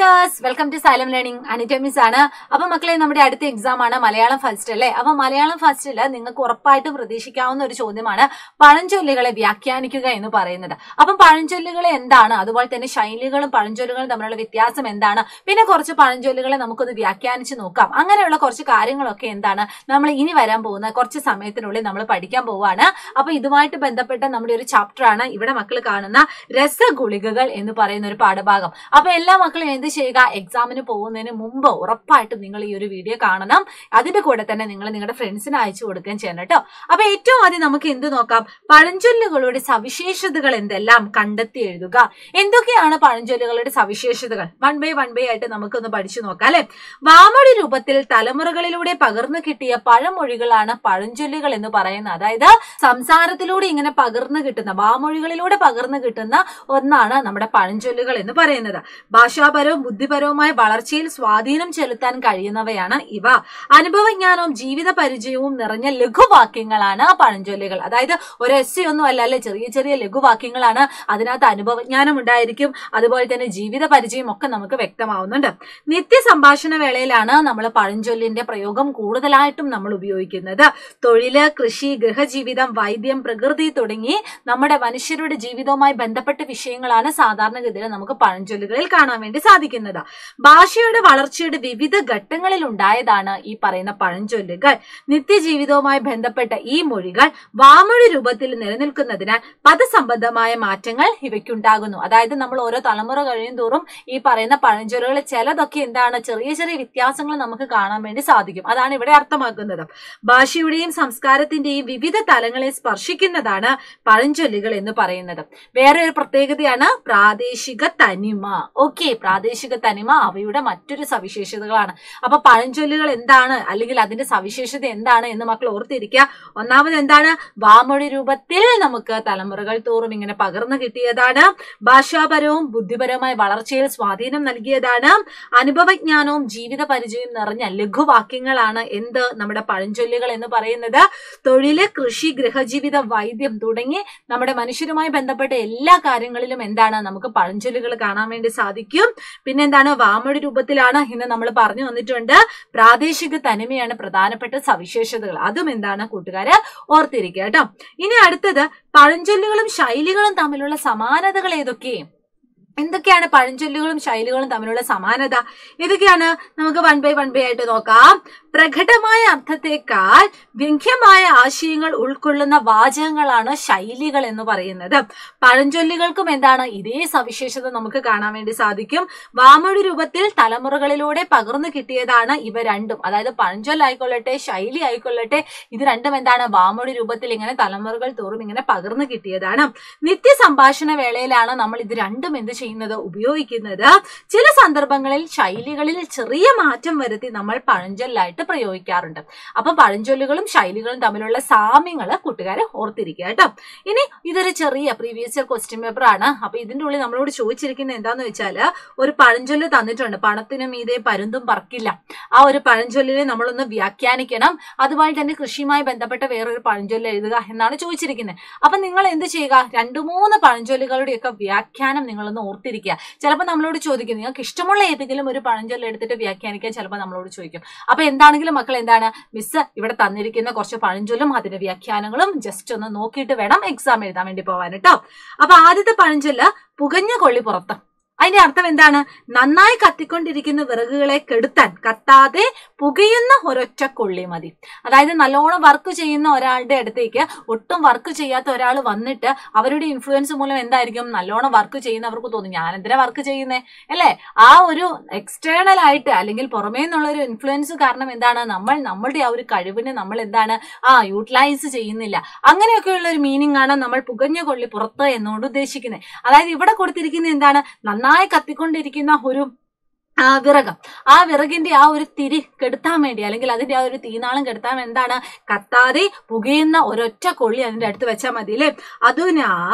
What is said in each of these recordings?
dears welcome to Xylem learning Anita miss ആണ് അപ്പൊ മക്കളെ നമ്മുടെ അടുത്ത എക്സാം ആണ് മലയാളം ഫസ്റ്റ് അല്ലേ അപ്പൊ മലയാളം ഫസ്റ്റിൽ നിങ്ങൾക്ക് ഉറപ്പായിട്ടും പ്രതീക്ഷിക്കാവുന്ന ഒരു ചോദ്യമാണ് പഴഞ്ചൊല്ലുകളെ വ്യാഖ്യാനിക്കുക എന്ന് പറയുന്നത് അപ്പം പഴഞ്ചൊല്ലുകളെ എന്താണ് അതുപോലെ തന്നെ ശൈലികളും പഴഞ്ചൊല്ലുകളും തമ്മിലുള്ള വ്യത്യാസം എന്താണ് പിന്നെ കുറച്ച് പഴഞ്ചൊല്ലുകളെ നമുക്കൊന്ന് വ്യാഖ്യാനിച്ച് നോക്കാം അങ്ങനെയുള്ള കുറച്ച് കാര്യങ്ങളൊക്കെ എന്താണ് നമ്മൾ ഇനി വരാൻ പോകുന്ന കുറച്ച് സമയത്തിനുള്ളിൽ നമ്മൾ പഠിക്കാൻ പോവാണ് അപ്പൊ ഇതുമായിട്ട് ബന്ധപ്പെട്ട നമ്മുടെ ഒരു ചാപ്റ്റർ ആണ് ഇവിടെ മക്കൾ കാണുന്ന രസഗുളികകൾ എന്ന് പറയുന്ന ഒരു പാഠഭാഗം അപ്പൊ എല്ലാ മക്കളും എന്ത് ചെയ്യുക എക്സാമിന് പോകുന്നതിന് മുമ്പ് ഉറപ്പായിട്ടും നിങ്ങൾ ഈ ഒരു വീഡിയോ കാണണം അതിന്റെ കൂടെ തന്നെ നിങ്ങൾ നിങ്ങളുടെ ഫ്രണ്ട്സിന് അയച്ചു കൊടുക്കുകയും ചെയ്യണം കേട്ടോ അപ്പൊ ഏറ്റവും ആദ്യം നമുക്ക് എന്ത് നോക്കാം പഴഞ്ചൊല്ലുകളുടെ സവിശേഷതകൾ എന്തെല്ലാം കണ്ടെത്തി എഴുതുക എന്തൊക്കെയാണ് പഴഞ്ചൊല്ലുകളുടെ സവിശേഷതകൾ വൺ ബൈ വൺ ബൈ ആയിട്ട് നമുക്കൊന്ന് പഠിച്ചു നോക്കാം അല്ലെ വാമൊഴി രൂപത്തിൽ തലമുറകളിലൂടെ പകർന്നു കിട്ടിയ പഴമൊഴികളാണ് പഴഞ്ചൊല്ലുകൾ എന്ന് പറയുന്നത് അതായത് സംസാരത്തിലൂടെ ഇങ്ങനെ പകർന്നു കിട്ടുന്ന വാമൊഴികളിലൂടെ പകർന്നു കിട്ടുന്ന ഒന്നാണ് നമ്മുടെ പഴഞ്ചൊല്ലുകൾ എന്ന് പറയുന്നത് ഭാഷാപരവും ബുദ്ധിപരവുമായ വളർച്ചയിൽ സ്വാധീനം ചെലുത്താൻ കഴിയുന്നവയാണ് ഇവ അനുഭവജ്ഞാനവും ജീവിത പരിചയവും നിറഞ്ഞ ലഘുവാക്യങ്ങളാണ് പഴഞ്ചൊല്ലുകൾ അതായത് ഒരു എസ് ഒന്നും അല്ല അല്ലെ ചെറിയ ചെറിയ ലഘുവാക്യങ്ങളാണ് അതിനകത്ത് അനുഭവജ്ഞാനം ഉണ്ടായിരിക്കും അതുപോലെ തന്നെ ജീവിത പരിചയം ഒക്കെ നമുക്ക് വ്യക്തമാവുന്നുണ്ട് നിത്യ സംഭാഷണ വേളയിലാണ് നമ്മൾ പഴഞ്ചൊല്ലിന്റെ പ്രയോഗം കൂടുതലായിട്ടും നമ്മൾ ഉപയോഗിക്കുന്നത് തൊഴില് കൃഷി ഗൃഹജീവിതം വൈദ്യം പ്രകൃതി തുടങ്ങി നമ്മുടെ മനുഷ്യരുടെ ജീവിതവുമായി ബന്ധപ്പെട്ട വിഷയങ്ങളാണ് സാധാരണഗതിയിൽ നമുക്ക് പഴഞ്ചൊല്ലുകളിൽ കാണാൻ വേണ്ടി സാധിക്കുന്നത് ഭാഷയുടെ വളർച്ചയുടെ വിവിധ ഘട്ടങ്ങളിൽ ഉണ്ടായതാണ് ഈ പറയുന്ന പഴഞ്ചൊല്ലുകൾ നിത്യജീവിതവുമായി ബന്ധപ്പെട്ട ഈ മൊഴികൾ വാമൊഴി രൂപത്തിൽ നിലനിൽക്കുന്നതിനാൽ പദസംബന്ധമായ മാറ്റങ്ങൾ ഇവയ്ക്കുണ്ടാകുന്നു അതായത് നമ്മൾ ഓരോ തലമുറ കഴിയും തോറും ഈ പറയുന്ന പഴഞ്ചൊല്ലുകൾ ചിലതൊക്കെ എന്താണ് ചെറിയ ചെറിയ വ്യത്യാസങ്ങൾ നമുക്ക് കാണാൻ വേണ്ടി സാധിക്കും അതാണ് ഇവിടെ അർത്ഥമാക്കുന്നത് ഭാഷയുടെയും സംസ്കാരത്തിന്റെയും വിവിധ തലങ്ങളെ സ്പർശിക്കുന്നതാണ് പഴഞ്ചൊല്ലുകൾ എന്ന് പറയുന്നത് വേറെ ഒരു പ്രത്യേകതയാണ് പ്രാദേശിക തനിമ ഓക്കെ പ്രാദേശിക തനിമ അവയുടെ മറ്റൊരു സവിശേഷതകളാണ് അപ്പൊ പഴഞ്ചൊല്ലുകൾ എന്താണ് അല്ലെങ്കിൽ അതിന്റെ സവിശേഷത എന്താണ് എന്ന് മക്കൾ ഓർത്തിരിക്കുക ഒന്നാമത് എന്താണ് വാമൊഴി രൂപത്തിൽ നമുക്ക് തലമുറകൾ തോറും ഇങ്ങനെ പകർന്നു കിട്ടിയതാണ് ഭാഷാപരവും ബുദ്ധിപരവുമായ വളർച്ചയിൽ സ്വാധീനം നൽകിയതാണ് അനുഭവജ്ഞാനവും ജീവിത പരിചയവും നിറഞ്ഞ ലഘുവാക്യങ്ങളാണ് എന്ത് നമ്മുടെ പഴഞ്ചൊല്ലുകൾ എന്ന് പറയുന്നത് തൊഴില് കൃഷി ഗൃഹജീവിത വൈദ്യം തുടങ്ങി നമ്മുടെ മനുഷ്യരുമായി ബന്ധപ്പെട്ട എല്ലാ കാര്യങ്ങളിലും എന്താണ് നമുക്ക് പഴഞ്ചൊല്ലുകൾ കാണാൻ വേണ്ടി സാധിക്കും പിന്നെന്താണ് വാമൊഴി രൂപത്തിലാണ് ഇന്ന് നമ്മൾ പറഞ്ഞു വന്നിട്ടുണ്ട് പ്രാദേശിക തനിമയാണ് പ്രധാനപ്പെട്ട സവിശേഷതകൾ അതും എന്താണ് കൂട്ടുകാര് ഓർത്തിരിക്കുക കേട്ടോ ഇനി അടുത്തത് പഴഞ്ചൊല്ലുകളും ശൈലികളും തമ്മിലുള്ള സമാനതകൾ ഏതൊക്കെ എന്തൊക്കെയാണ് പഴഞ്ചൊല്ലുകളും ശൈലികളും തമ്മിലുള്ള സമാനത ഏതൊക്കെയാണ് നമുക്ക് വൺ ബൈ വൺ ബൈ ആയിട്ട് നോക്കാം പ്രകടമായ അർത്ഥത്തെക്കാൾ വ്യംഗ്യമായ ആശയങ്ങൾ ഉൾക്കൊള്ളുന്ന വാചകങ്ങളാണ് ശൈലികൾ എന്ന് പറയുന്നത് പഴഞ്ചൊല്ലുകൾക്കും എന്താണ് ഇതേ സവിശേഷത നമുക്ക് കാണാൻ വേണ്ടി സാധിക്കും വാമൊഴി രൂപത്തിൽ തലമുറകളിലൂടെ പകർന്നു കിട്ടിയതാണ് ഇവ രണ്ടും അതായത് പഴഞ്ചൊല്ലായിക്കൊള്ളട്ടെ ശൈലി ആയിക്കൊള്ളട്ടെ ഇത് രണ്ടും എന്താണ് വാമൊഴി രൂപത്തിൽ ഇങ്ങനെ തലമുറകൾ തോറും ഇങ്ങനെ പകർന്നു കിട്ടിയതാണ് നിത്യ സംഭാഷണ വേളയിലാണ് നമ്മൾ ഇത് രണ്ടും എന്ത് ചെയ്യുന്നത് ഉപയോഗിക്കുന്നത് ചില സന്ദർഭങ്ങളിൽ ശൈലികളിൽ ചെറിയ മാറ്റം വരുത്തി നമ്മൾ പഴഞ്ചൊല്ലായിട്ട് പ്രയോഗിക്കാറുണ്ട് അപ്പൊ പഴഞ്ചൊല്ലുകളും ശൈലികളും തമ്മിലുള്ള സാമ്യങ്ങൾ കൂട്ടുകാരെ ഓർത്തിരിക്കുക കേട്ടോ ഇനി ഇതൊരു ചെറിയ പ്രീവിയസ് ഇയർ ക്വസ്റ്റ്യൻ പേപ്പർ ആണ് അപ്പൊ ഇതിന്റെ ഉള്ളിൽ നമ്മളോട് ചോദിച്ചിരിക്കുന്നത് എന്താന്ന് വെച്ചാല് ഒരു പഴഞ്ചൊല്ല് തന്നിട്ടുണ്ട് പണത്തിന് മീതെ പരുന്തും പറക്കില്ല ആ ഒരു പഴഞ്ചൊല്ലിനെ നമ്മളൊന്ന് വ്യാഖ്യാനിക്കണം അതുപോലെ തന്നെ കൃഷിയുമായി ബന്ധപ്പെട്ട വേറൊരു പഴഞ്ചൊല്ല് എഴുതുക എന്നാണ് ചോദിച്ചിരിക്കുന്നത് അപ്പൊ നിങ്ങൾ എന്ത് ചെയ്യുക രണ്ടു മൂന്ന് പഴഞ്ചൊല്ലുകളുടെയൊക്കെ വ്യാഖ്യാനം നിങ്ങളൊന്ന് ഓർത്തിരിക്കുക ചിലപ്പോൾ നമ്മളോട് ചോദിക്കും നിങ്ങൾക്ക് ഇഷ്ടമുള്ള ഏതെങ്കിലും ഒരു പഴഞ്ചൊല്ല് എടുത്തിട്ട് വ്യാഖ്യാനിക്കാൻ ചിലപ്പോൾ നമ്മളോട് ചോദിക്കും അപ്പൊ എന്താണെങ്കിലും മക്കൾ എന്താണ് മിസ് ഇവിടെ തന്നിരിക്കുന്ന കുറച്ച് പഴഞ്ചൊല്ലും അതിന്റെ വ്യാഖ്യാനങ്ങളും ജസ്റ്റ് ഒന്ന് നോക്കിയിട്ട് വേണം എക്സാം എഴുതാൻ വേണ്ടി പോവാൻ കേട്ടോ അപ്പൊ ആദ്യത്തെ പഴഞ്ചൊല്ല് പുകഞ്ഞ കൊള്ളി പുറത്ത് അതിന്റെ അർത്ഥം എന്താണ് നന്നായി കത്തിക്കൊണ്ടിരിക്കുന്ന വിറകുകളെ കെടുത്താൻ കത്താതെ പുകയുന്ന ഒരൊറ്റ കൊള്ളി മതി അതായത് നല്ലോണം വർക്ക് ചെയ്യുന്ന ഒരാളുടെ അടുത്തേക്ക് ഒട്ടും വർക്ക് ചെയ്യാത്ത ഒരാൾ വന്നിട്ട് അവരുടെ ഇൻഫ്ലുവൻസ് മൂലം എന്തായിരിക്കും നല്ലോണം വർക്ക് ചെയ്യുന്നവർക്ക് തോന്നും ഞാൻ എന്തിനാ വർക്ക് ചെയ്യുന്നേ അല്ലേ ആ ഒരു എക്സ്റ്റേണൽ ആയിട്ട് അല്ലെങ്കിൽ പുറമേ നിന്നുള്ള ഒരു ഇൻഫ്ലുവൻസ് കാരണം എന്താണ് നമ്മൾ നമ്മളുടെ ആ ഒരു കഴിവിനെ നമ്മൾ എന്താണ് ആ യൂട്ടിലൈസ് ചെയ്യുന്നില്ല അങ്ങനെയൊക്കെയുള്ള ഒരു മീനിങ് ആണ് നമ്മൾ പുകഞ്ഞ കൊള്ളി പുറത്ത് എന്നുകൊണ്ട് ഉദ്ദേശിക്കുന്നത് അതായത് ഇവിടെ കൊടുത്തിരിക്കുന്നത് എന്താണ് നന്നായി കത്തിക്കൊണ്ടിരിക്കുന്ന ഒരു ആ വിറകം ആ വിറകിന്റെ ആ ഒരു തിരി കെടുത്താൻ വേണ്ടി അല്ലെങ്കിൽ അതിന്റെ ആ ഒരു തീനാളം കെടുത്താൻ എന്താണ് കത്താതെ പുകയുന്ന ഒരൊറ്റ കൊള്ളി അതിന്റെ അടുത്ത് വെച്ചാൽ മതി അല്ലേ അതിനാൽ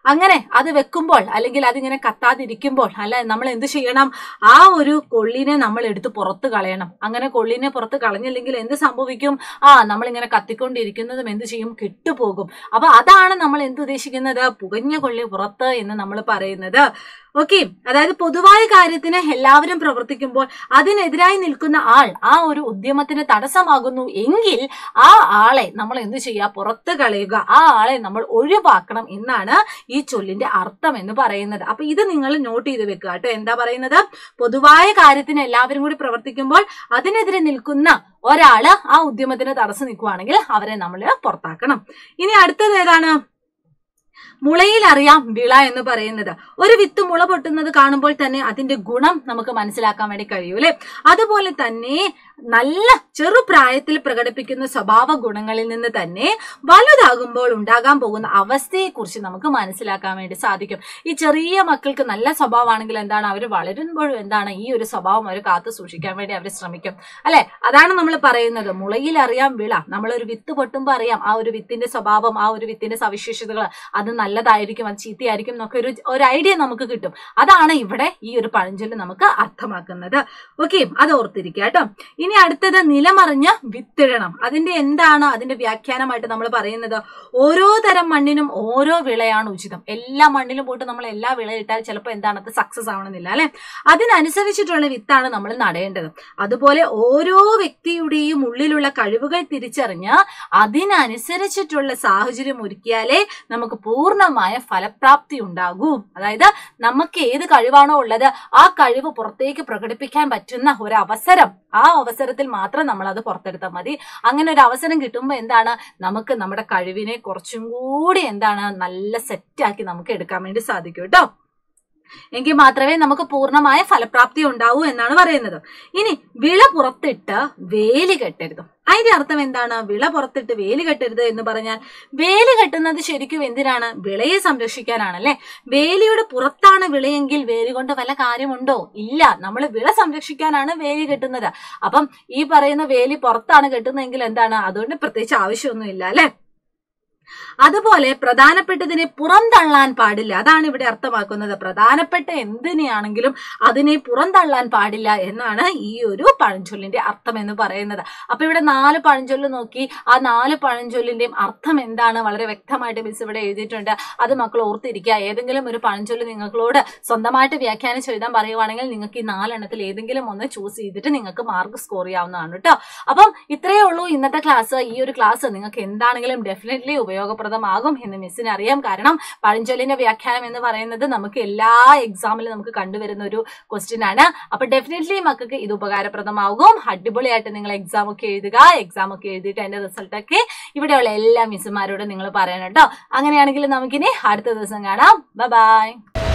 അങ്ങനെ അത് വെക്കുമ്പോൾ അല്ലെങ്കിൽ അതിങ്ങനെ കത്താതിരിക്കുമ്പോൾ അല്ല നമ്മൾ എന്ത് ചെയ്യണം ആ ഒരു കൊള്ളിനെ നമ്മൾ എടുത്ത് പുറത്ത് കളയണം അങ്ങനെ കൊള്ളിനെ പുറത്ത് കളഞ്ഞില്ലെങ്കിൽ എന്ത് സംഭവിക്കും ആ നമ്മൾ ഇങ്ങനെ കത്തിക്കൊണ്ടിരിക്കുന്നതും എന്ത് ചെയ്യും കെട്ടുപോകും അപ്പൊ അതാണ് നമ്മൾ എന്ത് ഉദ്ദേശിക്കുന്നത് പുകഞ്ഞ കൊള്ളി പുറത്ത് എന്ന് നമ്മൾ പറയുന്നത് ഓക്കെ അതായത് പൊതുവായ കാര്യത്തിന് എല്ലാവരും പ്രവർത്തിക്കുമ്പോൾ അതിനെതിരായി നിൽക്കുന്ന ആൾ ആ ഒരു ഉദ്യമത്തിന് തടസ്സമാകുന്നു എങ്കിൽ ആ ആളെ നമ്മൾ എന്ത് ചെയ്യുക പുറത്ത് കളയുക ആ ആളെ നമ്മൾ ഒഴിവാക്കണം എന്നാണ് ഈ ചൊല്ലിന്റെ അർത്ഥം എന്ന് പറയുന്നത് അപ്പൊ ഇത് നിങ്ങൾ നോട്ട് ചെയ്ത് വെക്കുക കേട്ടോ എന്താ പറയുന്നത് പൊതുവായ കാര്യത്തിന് എല്ലാവരും കൂടി പ്രവർത്തിക്കുമ്പോൾ അതിനെതിരെ നിൽക്കുന്ന ഒരാള് ആ ഉദ്യമത്തിന് തടസ്സം നിൽക്കുവാണെങ്കിൽ അവരെ നമ്മൾ പുറത്താക്കണം ഇനി അടുത്തത് ഏതാണ് മുളയിൽ അറിയാം വിള എന്ന് പറയുന്നത് ഒരു വിത്ത് മുള പൊട്ടുന്നത് കാണുമ്പോൾ തന്നെ അതിന്റെ ഗുണം നമുക്ക് മനസ്സിലാക്കാൻ വേണ്ടി കഴിയൂ അല്ലെ അതുപോലെ തന്നെ നല്ല ചെറുപ്രായത്തിൽ പ്രകടിപ്പിക്കുന്ന സ്വഭാവ ഗുണങ്ങളിൽ നിന്ന് തന്നെ വലുതാകുമ്പോൾ ഉണ്ടാകാൻ പോകുന്ന അവസ്ഥയെ കുറിച്ച് നമുക്ക് മനസ്സിലാക്കാൻ വേണ്ടി സാധിക്കും ഈ ചെറിയ മക്കൾക്ക് നല്ല സ്വഭാവമാണെങ്കിൽ എന്താണ് അവർ വളരുമ്പോഴും എന്താണ് ഈ ഒരു സ്വഭാവം അവർ കാത്തു സൂക്ഷിക്കാൻ വേണ്ടി അവർ ശ്രമിക്കും അല്ലെ അതാണ് നമ്മൾ പറയുന്നത് മുളയിൽ അറിയാം വിള നമ്മളൊരു വിത്ത് പൊട്ടുമ്പോൾ അറിയാം ആ ഒരു വിത്തിന്റെ സ്വഭാവം ആ ഒരു വിത്തിന്റെ സവിശേഷതകൾ അത് നല്ലതായിരിക്കും അത് ചീത്തയായിരിക്കും എന്നൊക്കെ ഒരു ഒരു ഐഡിയ നമുക്ക് കിട്ടും അതാണ് ഇവിടെ ഈ ഒരു പഴഞ്ചൊല്ല് നമുക്ക് അർത്ഥമാക്കുന്നത് ഓക്കെ അത് ഓർത്തിരിക്കുക കേട്ടോ ഇനി അടുത്തത് നിലമറിഞ്ഞ വിത്തിടണം അതിന്റെ എന്താണ് അതിന്റെ വ്യാഖ്യാനമായിട്ട് നമ്മൾ പറയുന്നത് ഓരോ തരം മണ്ണിനും ഓരോ വിളയാണ് ഉചിതം എല്ലാ മണ്ണിലും പോയിട്ട് നമ്മൾ എല്ലാ വിള ഇട്ടാൽ ചിലപ്പോൾ എന്താണ് അത് സക്സസ് ആവണമെന്നില്ല അല്ലെ അതിനനുസരിച്ചിട്ടുള്ള വിത്താണ് നമ്മൾ നടേണ്ടത് അതുപോലെ ഓരോ വ്യക്തിയുടെയും ഉള്ളിലുള്ള കഴിവുകൾ തിരിച്ചറിഞ്ഞ് അതിനനുസരിച്ചിട്ടുള്ള സാഹചര്യം ഒരുക്കിയാലേ നമുക്ക് പൂർണ്ണമായ ഫലപ്രാപ്തി ഉണ്ടാകൂ അതായത് നമുക്ക് ഏത് കഴിവാണോ ഉള്ളത് ആ കഴിവ് പുറത്തേക്ക് പ്രകടിപ്പിക്കാൻ പറ്റുന്ന ഒരു അവസരം ആ അവസരത്തിൽ മാത്രം നമ്മൾ അത് പുറത്തെടുത്താൽ മതി അങ്ങനെ ഒരു അവസരം കിട്ടുമ്പോൾ എന്താണ് നമുക്ക് നമ്മുടെ കഴിവിനെ കുറച്ചും കൂടി എന്താണ് നല്ല സെറ്റാക്കി നമുക്ക് എടുക്കാൻ വേണ്ടി സാധിക്കും കേട്ടോ എങ്കിൽ മാത്രമേ നമുക്ക് പൂർണ്ണമായ ഫലപ്രാപ്തി ഉണ്ടാവൂ എന്നാണ് പറയുന്നത് ഇനി വിള പുറത്തിട്ട് വേലി കെട്ടരുത് അതിന്റെ അർത്ഥം എന്താണ് വിള പുറത്തിട്ട് വേലി കെട്ടരുത് എന്ന് പറഞ്ഞാൽ വേലി കെട്ടുന്നത് ശരിക്കും എന്തിനാണ് വിളയെ സംരക്ഷിക്കാനാണല്ലേ വേലിയുടെ പുറത്താണ് വിളയെങ്കിൽ വേലി കൊണ്ട് വല്ല കാര്യമുണ്ടോ ഇല്ല നമ്മൾ വിള സംരക്ഷിക്കാനാണ് വേലി കെട്ടുന്നത് അപ്പം ഈ പറയുന്ന വേലി പുറത്താണ് കെട്ടുന്നതെങ്കിൽ എന്താണ് അതുകൊണ്ട് പ്രത്യേകിച്ച് ആവശ്യമൊന്നുമില്ല അല്ലെ അതുപോലെ പ്രധാനപ്പെട്ടതിനെ പുറന്തള്ളാൻ പാടില്ല അതാണ് ഇവിടെ അർത്ഥമാക്കുന്നത് പ്രധാനപ്പെട്ട എന്തിനെയാണെങ്കിലും അതിനെ പുറന്തള്ളാൻ പാടില്ല എന്നാണ് ഈ ഒരു പഴഞ്ചൊല്ലിന്റെ അർത്ഥം എന്ന് പറയുന്നത് അപ്പൊ ഇവിടെ നാല് പഴഞ്ചൊല്ല് നോക്കി ആ നാല് പഴഞ്ചൊല്ലിന്റെയും അർത്ഥം എന്താണ് വളരെ വ്യക്തമായിട്ട് മിസ് ഇവിടെ എഴുതിയിട്ടുണ്ട് അത് മക്കൾ ഓർത്തിരിക്കുക ഏതെങ്കിലും ഒരു പഴഞ്ചൊല്ല് നിങ്ങളോട് സ്വന്തമായിട്ട് വ്യാഖ്യാനിച്ച് എഴുതാൻ പറയുവാണെങ്കിൽ നിങ്ങൾക്ക് ഈ നാലെണ്ണത്തിൽ ഏതെങ്കിലും ഒന്ന് ചൂസ് ചെയ്തിട്ട് നിങ്ങൾക്ക് മാർക്ക് സ്കോർ ചെയ്യാവുന്നതാണ് കേട്ടോ അപ്പം ഇത്രയേ ഉള്ളൂ ഇന്നത്തെ ക്ലാസ് ഈ ഒരു ക്ലാസ് നിങ്ങൾക്ക് എന്താണെങ്കിലും ഡെഫിനറ്റ്ലി ഉപയോഗപ്രദമാകും എന്ന് മിസ്സിന് അറിയാം കാരണം പഴഞ്ചൊല്ലിന്റെ വ്യാഖ്യാനം എന്ന് പറയുന്നത് നമുക്ക് എല്ലാ എക്സാമിലും നമുക്ക് കണ്ടുവരുന്ന ഒരു ക്വസ്റ്റ്യൻ ആണ് അപ്പൊ ഡെഫിനറ്റ്ലി മക്കൾക്ക് ഇത് ഉപകാരപ്രദമാകും അടിപൊളിയായിട്ട് നിങ്ങൾ എക്സാം ഒക്കെ എഴുതുക എക്സാം ഒക്കെ എഴുതിയിട്ട് അതിന്റെ റിസൾട്ട് ഒക്കെ ഇവിടെയുള്ള എല്ലാ മിസ്സുമാരോടും നിങ്ങൾ പറയണം കേട്ടോ അങ്ങനെയാണെങ്കിൽ നമുക്കിനി അടുത്ത ദിവസം കാണാം ബൈ